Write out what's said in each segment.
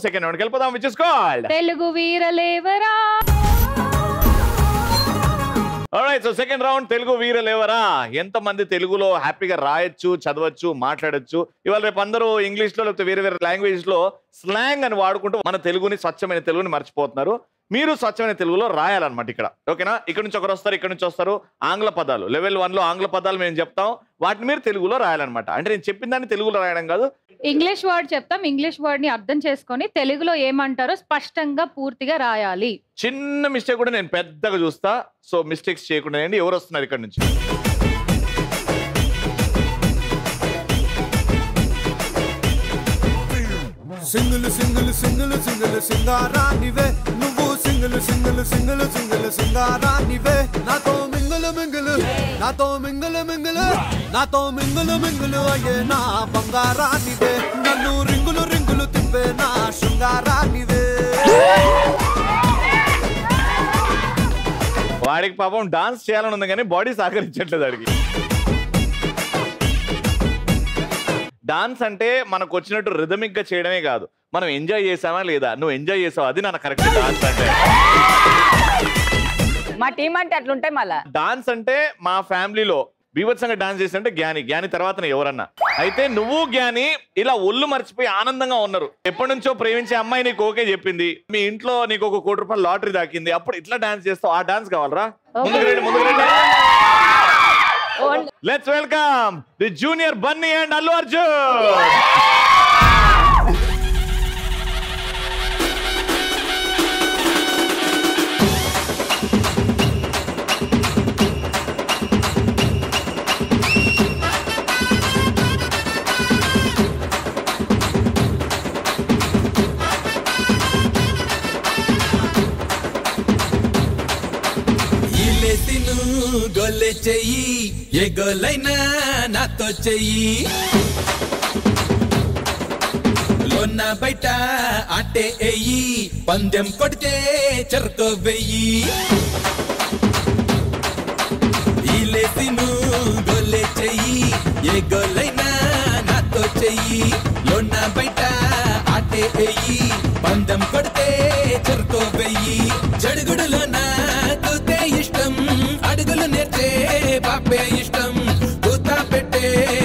Second రౌండ్కి వెళ్ళిపోదాం which is called Telugu వీరలేవరా సో సెకండ్ రౌండ్ తెలుగు వీరలేవరా ఎంత మంది తెలుగులో హ్యాపీగా రాయొచ్చు చదవచ్చు మాట్లాడొచ్చు ఇవాళ రేపు అందరూ ఇంగ్లీష్ లో లేకపోతే వేరే వేరే లాంగ్వేజ్ లో స్లాంగ్ అని వాడుకుంటూ మన తెలుగుని స్వచ్ఛమైన తెలుగుని మర్చిపోతున్నారు మీరు స్వచ్ఛమైన తెలుగులో రాయాలన్నమాట ఇక్కడ ఓకేనా ఇక్కడ నుంచి ఒకరు వస్తారు ఇక్కడ నుంచి వస్తారు ఆంగ్ల పదాలు లెవెల్ వన్ లో ఆంగ్ల పదాలు మేము చెప్తాం వాటిని మీరు తెలుగులో రాయాలన్నమాట అంటే నేను చెప్పిన దాన్ని తెలుగులో రాయడం కాదు ఇంగ్లీష్ వర్డ్ చెప్తాం ఇంగ్లీష్ వర్డ్ ని అర్థం చేసుకొని తెలుగులో ఏమంటారో స్పష్టంగా పూర్తిగా రాయాలి చిన్న మిస్టేక్ కూడా నేను పెద్దగా చూస్తా సో మిస్టేక్స్ చేయకుండా అండి ఎవరు వస్తున్నారు ఇక్కడ నుంచి సింగిల్ సింగిల్ సింగిల్ సింగిల్ సింగారానివే నువ్వు సింగిల్ సింగిల్ సింగిల్ సింగిల్ సింగారానివే నాతో మింగిల్ మింగిల్ నాతో మింగిల్ మింగిల్ నాతో మింగిల్ మింగిల్ అయ్యే నా బంగారానివే నన్ను రింగులు రింగులు తిప్పే నా శృంగారానివే వాడికి పాపం డాన్స్ చేయాలని ఉంది కానీ బాడీ సహకరించట్లేదు వాడికి డాన్స్ అంటే మనకు వచ్చినట్టు రిథమిక్ గా చేయడమే కాదు మనం ఎంజాయ్ చేసామా లేదా నువ్వు ఎంజాయ్ చేసావు అది నా కరెక్ట్ డాన్స్ అంటే మా టీం అంటే అట్లుంటాయి మళ్ళా డాన్స్ అంటే మా ఫ్యామిలీలో బీభత్సంగా డాన్స్ చేసి అంటే జ్ఞాని జ్ఞాని తర్వాత ఎవరన్నా అయితే నువ్వు జ్ఞాని ఇలా ఒళ్ళు మర్చిపోయి ఆనందంగా ఉన్నారు ఎప్పటి నుంచో ప్రేమించే అమ్మాయి నీకు ఓకే చెప్పింది మీ ఇంట్లో నీకు ఒక కోటి రూపాయలు లాటరీ దాకింది అప్పుడు ఇట్లా డాన్స్ చేస్తావు ఆ డాన్స్ కావాలరా ముందుకు రండి ముందుకు రండి let's welcome the junior Bunny and Allu Arjun ఇలేసిను గొల్లె చెయ్యి ఏ గొల్లైనా నాతో చెయ్యి లోన బయట ఆటే ఎయ్యి పందెం కొడితే చెరక వెయ్యి ఇలేసిను గొల్లె చెయ్యి ఏ గొల్లైనా నాతో చెయ్యి లోన బయట ఆటే ఎయ్యి పందెం కొడితే చెరక వెయ్యి జడుగుడులో నాకుతే ఇష్టం అడుగులు నేర్చే పాపే ఇష్టం కూత పెట్టే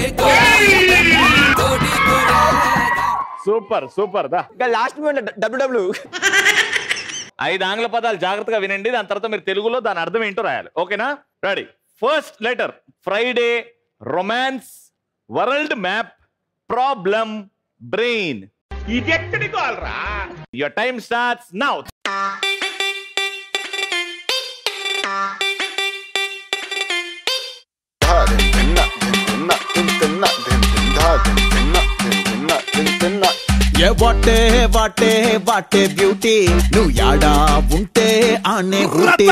కోడి కూర సూపర్ సూపర్ దా ఇంకా లాస్ట్ మూమెంట్ డబ్ల్యూ ఐదు ఆంగ్ల పదాలు జాగ్రత్తగా వినండి దాని తర్వాత మీరు తెలుగులో దాని అర్థం ఏంటో రాయాలి ఓకేనా ready first letter Friday romance world map problem brain ఇది ఎక్కడి కావాలరా యువర్ టైం స్టార్ట్స్ నౌ ఏ వాటే వాటే వాటే బ్యూటీ నువ్వు యాడా ఉంటే ఆనే ఉంటే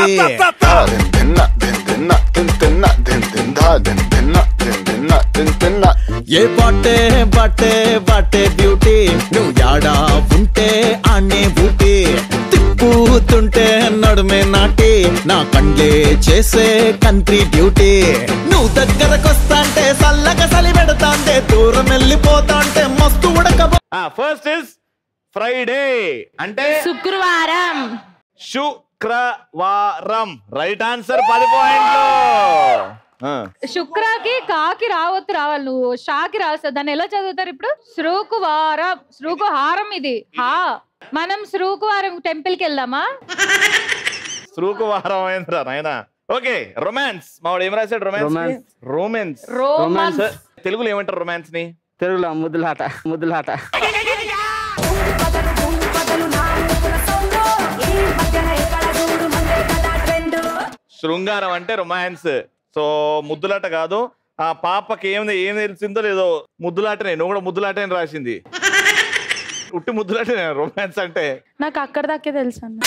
ఏ వాటే వాటే వాటే బ్యూటీ నువ్వు యాడా ఉంటే ఆనే ఊటీ తిప్పుతుంటే నడుమే నాటి నా కండ్లే చేసే కంట్రీ డ్యూటీ నువ్వు దగ్గరకొస్తాంటే సల్లగా సలి పెడతాంటే దూరం వెళ్ళిపోతాంటే మస్తు ఉడకబో ఫస్ట్ ఇస్ ఫ్రైడే అంటే శుక్రవారం శుక్రవారం రైట్ ఆన్సర్ పది పాయింట్లు ఆ, శుక్రకి కాకి రావద్దు రావాలి నువ్వు షాకి రాస్తావు దాన్ని ఎలా చదువుతారు ఇప్పుడు శ్రూకువారం శ్రూకుహారం ఇది హా మనం శ్రూకువారం టెంపుల్ కి వెళ్దామా శుక్రవారం అయిందిరా నాయనా ఓకే రొమాన్స్ మావాడు ఏం రాశాడు రొమాన్స్ రొమాన్స్ రోమాన్స్ తెలుగులో ఏమంటారు రొమాన్స్ ని తెలుగులో ముద్దులాట ముద్దులాట శృంగారం అంటే రొమాన్స్ సో ముద్దులాట కాదు ఆ పాపకి ఏం ఏం తెలిసిందో లేదో ముద్దులాటనే నువ్వు కూడా ముద్దులాటనే రాసింది ఉట్టి ముద్దులాటనే రొమాన్స్ అంటే నాకు అక్కడ దాకే తెలుసు అన్న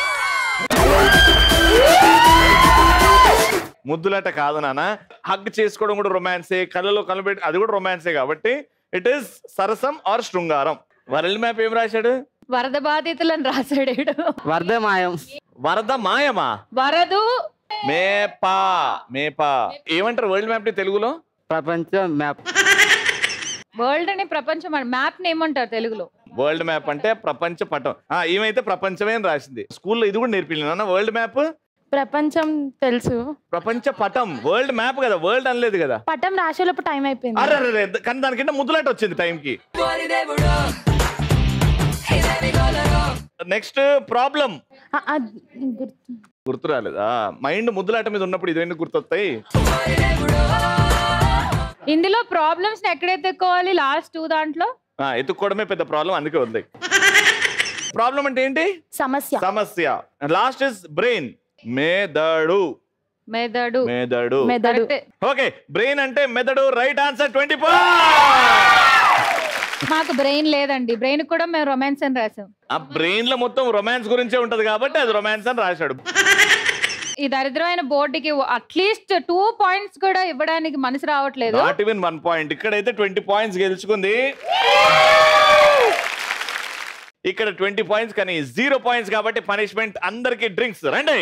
ముద్దులాట కాదు నాన్న హగ్ చేసుకోవడం కూడా రొమాన్సే కళ్ళలో కలబెట్టి అది కూడా రొమాన్సే కాబట్టి ఇట్ ఈస్ సరసం ఆర్ శృంగారం వరల్డ్ మ్యాప్ ఏం రాశాడు వరద బాధితులను రాసాడు ఈడు. వరద మాయం వరద మాయమా వరదు మేపా మేపా ఏమంటారు వరల్డ్ మ్యాప్ ని తెలుగులో ప్రపంచం మ్యాప్ వరల్డ్ అని ప్రపంచం మ్యాప్ ని ఏమంటారు తెలుగులో వరల్డ్ మ్యాప్ అంటే ప్రపంచ పటం ఆ, ఈమెయితే ప్రపంచమే అని రాసింది స్కూల్లో ఇది కూడా నేర్పించిన వరల్డ్ మ్యాప్ ప్రపంచం తెలుసు ప్రపంచ పటం వరల్డ్ మ్యాప్ కదా వరల్డ్ అనలేదు కదా పటం రాసేలోపు టైం అయిపోయింది అరే అరే, అరే, కానీ దానికంటే ముద్దులాట వచ్చింది టైంకి నెక్స్ట్ ప్రాబ్లం ఆ, ఆ, గుర్తు గుర్తు రాలేదా మైండ్ ముద్దులాట మీద ఉన్నప్పుడు ఇదేంటి గుర్తొస్తాయి ఇందులో ప్రాబ్లమ్స్ ఎక్కడ ఎత్తుక్కోవాలి లాస్ట్ టూ దాంట్లో ఆ, ఎత్తుక్కోవడమే పెద్ద ప్రాబ్లం అందుకే ఉంది ప్రాబ్లం అంటే ఏంటి సమస్య సమస్య లాస్ట్ ఇస్ బ్రెయిన్ మెదడు మెదడు మెదడు మెదడు కరెక్టే. ఓకే బ్రెయిన్ అంటే మెదడు రైట్ ఆన్సర్ ట్వంటీ మాకు బ్రెయిన్ లేదండి బ్రెయిన్ కూడా మేము రొమాన్స్ అని రాసాం ఆ బ్రెయిన్ లో మొత్తం రొమాన్స్ గురించే ఉంటది కాబట్టి అది రొమాన్స్ అని రాశాడు ఈ దరిద్రమైన బోర్డుకి అట్లీస్ట్ టూ పాయింట్స్ కూడా ఇవ్వడానికి మనసు రావట్లేదు నాట్ ఈవెన్ వన్ పాయింట్ ఇక్కడైతే ట్వంటీ పాయింట్స్ గెలుచుకుంది ఇక్కడ ట్వంటీ పాయింట్స్ కానీ జీరో పాయింట్స్ కాబట్టి పనిష్మెంట్ అందరికి డ్రింక్స్ రండి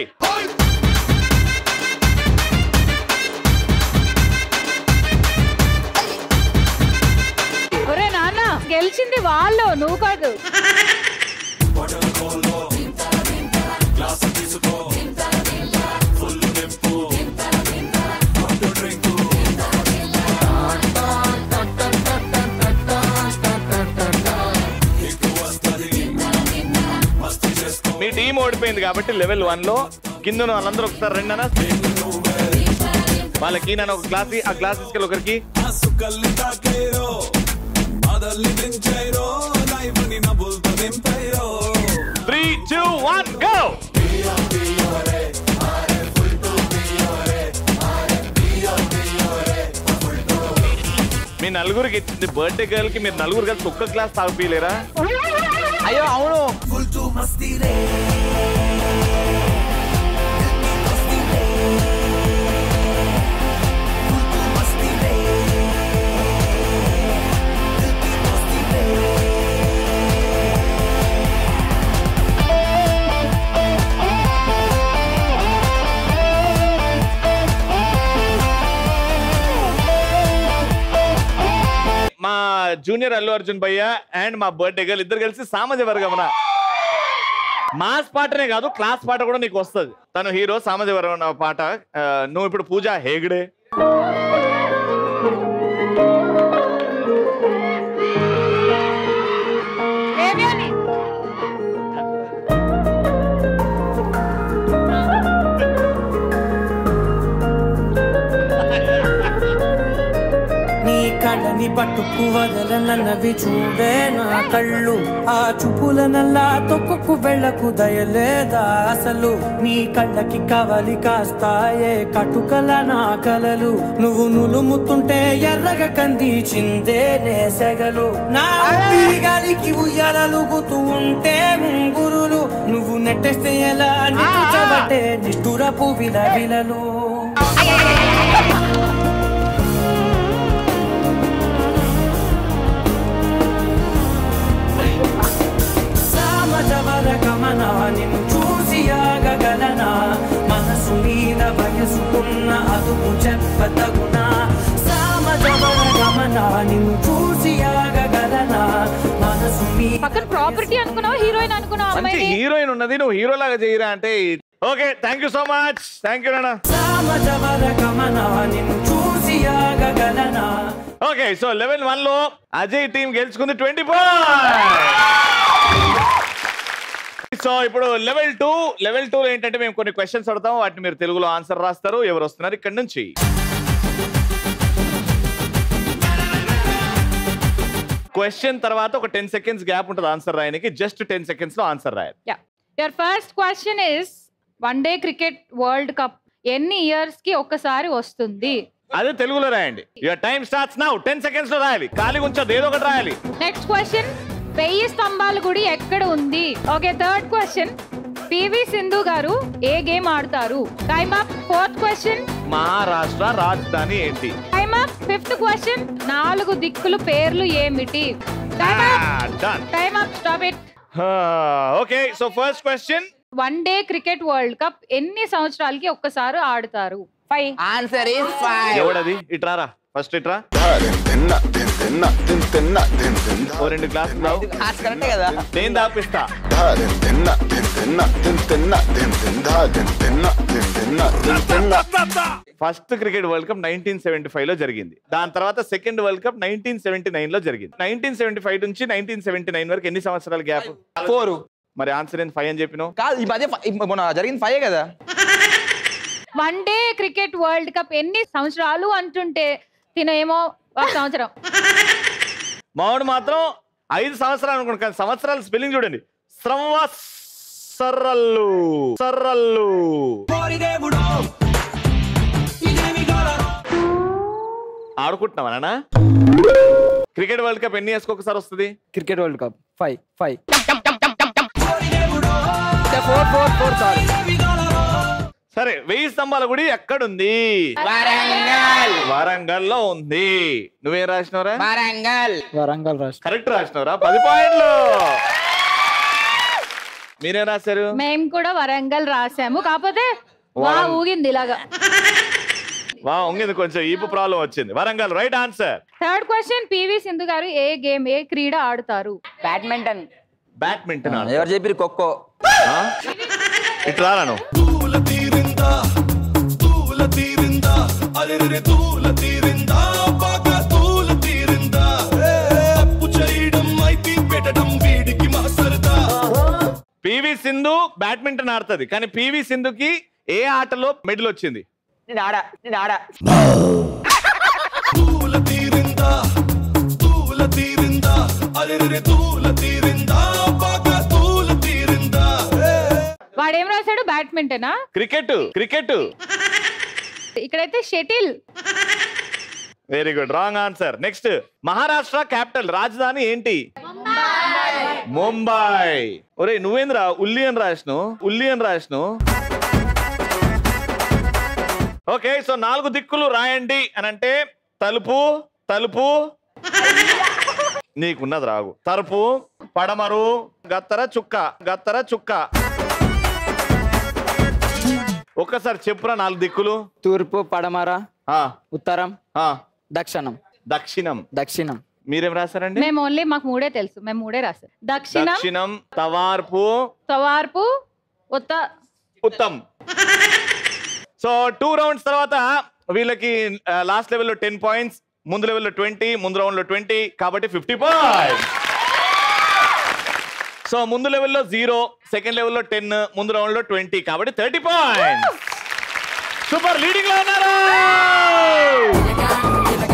ఒరే నాన్న గెలిచింది వాళ్ళు నువ్వు కాదు మీ టీం ఓడిపోయింది కాబట్టి లెవెల్ వన్ లో కింద ఉన్న వాళ్ళందరూ ఒకసారి రండి అన్న వాళ్ళకి నేను ఒక గ్లాస్ ఆ గ్లాస్ తీసుకెళ్ళి ఒకరికి త్రీ టూ వన్ గో మీ నలుగురికి ఇచ్చింది బర్త్డే గర్ల్ కి మీరు నలుగురు కలిసి ఒక్క గ్లాస్ తాగిపోయలేరా అయ్యో అవును మా జూనియర్ అల్లు అర్జున్ భయ్య అండ్ మా బర్త్డే గర్ల్ ఇద్దరు కలిసి సామాజ వర్గమన మాస్ పాటనే కాదు క్లాస్ పాట కూడా నీకు వస్తుంది తను హీరో సామాజ వర్గం పాట ఆ, నువ్వు ఇప్పుడు పూజ హేగడే ఏమి అని నీ కళ్ళని పట్టుకు వదలనన్నవి చూడే నా కళ్ళు ఆ చూపుల నల్లా తొక్కుకు వెళ్ళకు దయలేదా అసలు నీ కళ్ళకి కవలి కాస్తాయే కటుకల నా కలలు నువ్వు నులుముతుంటే ఎర్రగా కందిచిందే నే సెగలు నా ఊపిరి గాలికి ఉయ్యాలలుగుతూ ఉంటే ముంగురులు నువ్వు నెట్టేస్తే ఎలా నిట్టుచబట్టే నిష్ఠురపు విలవిలలు సామజవర గమన నిన్ను చూసి ఆగగలనా మనసు మీద వయసుకున్న అదుపు చెప్పతగునా సామజవర గమన నిన్ను చూసి ఆగగలనా మనసు మీద పక్కన ప్రాపర్టీ అనుకున్నావా హీరోయిన్ అనుకున్నావా మంచి అమ్మాయిని హీరోయిన్ ఉన్నది నువ్వు హీరో లాగా చేయరా అంటే okay thank you so much thank you నాన్న సామజవర గమన నిన్ను చూసి ఆగగలనా ఓకే సో లెవెల్ వన్ లో అజయ్ టీం గెలుచుకుంది ట్వంటీ సో ఇప్పుడు లెవెల్ టూ లెవెల్ టూ ఏంటంటే మేము కొన్ని క్వశ్చన్స్ అడతాం వాటిని మీరు తెలుగులో ఆన్సర్ రాస్తారు ఎవరు వస్తున్నారు ఇక్కడ నుంచి క్వశ్చన్ తర్వాత ఒక టెన్ సెకండ్స్ గ్యాప్ ఉంటుంది ఆన్సర్ రాయడానికి జస్ట్ టెన్ సెకండ్స్ లో ఆన్సర్ రాయాలి yeah your first question is one day cricket world cup ఎన్ని ఇయర్స్ కి ఒక్కసారి వస్తుంది అదే తెలుగులో రాయండి your time starts now ten seconds లో రాయాలి ఖాళీ ఉంచదు ఏదో ఒకటి రాయాలి నెక్స్ట్ క్వశ్చన్ వెయ్యి స్తంభాల గుడి ఎక్కడ ఉంది okay third question PV Sindhu గారు ఏ గేమ్ ఆడతారు time up fourth question Maharashtra రాజధాని ఏంటి టైమ్ అప్ ఫిఫ్త్ క్వశ్చన్ నాలుగు దిక్కులు పేర్లు ఏమిటి time up done time up stop it okay so first question one day cricket world cup ఎన్ని సంవత్సరాలకి ఒక్కసారి ఆడతారు ఫైవ్ ఆన్సర్ ఇస్ ఫైవ్ ఎవడది ఇట్రారా ఫస్ట్ ఇట్రా తిన్న తిన్ తిన్న తిన్ తిన్ ఓ రెండు గ్లాసులు తాగు. హార్ట్స్ కరెక్టే కదా నేను తాపిస్తా ధా తిన్ తిన్న తిన్ తిన్న తిన్ తిన్న తిన్ తిన్ ధా తిన్ తిన్న తిన్ తిన్న తిన్ తిన్న first cricket world cup nineteen seventy five లో జరిగింది దాని తర్వాత second world cup nineteen seventy nine లో జరిగింది నైన్టీన్ సెవెంటీ ఫైవ్ నుంచి నైన్టీన్ సెవెంటీ నైన్ వరకు ఎన్ని సంవత్సరాల గ్యాప్ ఫోర్ మరి ఆన్సర్ ఏంటి ఫైవ్ అని చెప్పినావు కాదు ఈ మధ్య ఫ- ఈ మొన్న జరిగింది ఫైవ్ కదా one day cricket world cup ఎన్ని సంవత్సరాలు అంటుంటే తినేమో ఒక సంవత్సరం మావాడు మాత్రం ఐదు సంవత్సరాలు అనుకోండి కానీ సంవత్సరాల స్పెల్లింగ్ చూడండి సంవత్సరల్లు సర్రల్లు ఆడుకుంటున్నావా నాన్న క్రికెట్ వరల్డ్ కప్ ఎన్ని ఇయర్స్కి ఒకసారి వస్తుంది cricket world cup five five four four four sorry సరే వెయ్యి స్తంభాల గుడి ఎక్కడుంది వరంగల్ వరంగల్ లో ఉంది నువ్వేం రాసినవరా వరంగల్ వరంగల్ రాష్ట్రం కరెక్ట్ రాసినవరా పది పాయింట్లు మీరేం రాశారు మేము కూడా వరంగల్ రాసాము కాకపోతే వా వరం- ఊగింది ఇలాగా వా ఉంగింది కొంచెం ఈపు ప్రాబ్లం వచ్చింది Warangal right answer third question PV Sindhu గారు ఏ గేమ్ ఏ క్రీడ ఆడుతారు బ్యాడ్మింటన్ బ్యాడ్మింటన్ ఎవరు చెప్పిరు ఖోఖో ఇట్లా రాను తూల తీరిందా తూల తీరిందా అరెరె తూల తీరిందా బాగా తూల తీరిందా తప్పు చేయడం ఐపీ పెట్టడం వీడికి మా సరదా పివి సింధు బ్యాడ్మింటన్ ఆడుతుంది కానీ పివి సింధుకి ఏ ఆటలో మెడల్ వచ్చింది నేను ఆడా నేను ఆడా తూల తీరిందా తూల తీరిందా అరెరె తూల తీరిందా బాగా తూల తీరిందా వాడు ఏం రాశాడు బ్యాడ్మింటనా క్రికెట్ క్రికెట్ ఇక్కడైతే shuttle very good wrong answer next Maharashtra capital రాజధాని ఏంటి ముంబై ఒరే నువ్వేంద్రా ఉల్లి అని రాసిను ఉల్లి అని రాసిను ఓకే సో నాలుగు దిక్కులు రాయండి అని అంటే తలుపు తలుపు నీకున్నది రాగు తలుపు పడమరు గత్తర చుక్క గత్తర చుక్క ఒక్కసారి చెప్పురా నాలుగు దిక్కులు తూర్పు పడమర ఆ, ఉత్తరం ఆ, దక్షిణం దక్షిణం దక్షిణం మీరేం రాశారండి మేము ఓన్లీ మాకు మూడే తెలుసు మేము మూడే రాసాం దక్షిణం దక్షిణం తవార్పు తవార్పు ఉత్త ఉత్తమ్ సో టూ రౌండ్స్ తర్వాత వీళ్ళకి లాస్ట్ లెవెల్లో టెన్ పాయింట్స్ ముందు లెవెల్లో ట్వంటీ ముందు రౌండ్ లో ట్వంటీ కాబట్టి ఫిఫ్టీ పాయింట్స్ సో ముందు లెవెల్లో జీరో సెకండ్ లెవెల్లో టెన్ ముందు రౌండ్ లో ట్వంటీ కాబట్టి థర్టీ పాయింట్స్ సూపర్ లీడింగ్ లో ఉన్నారు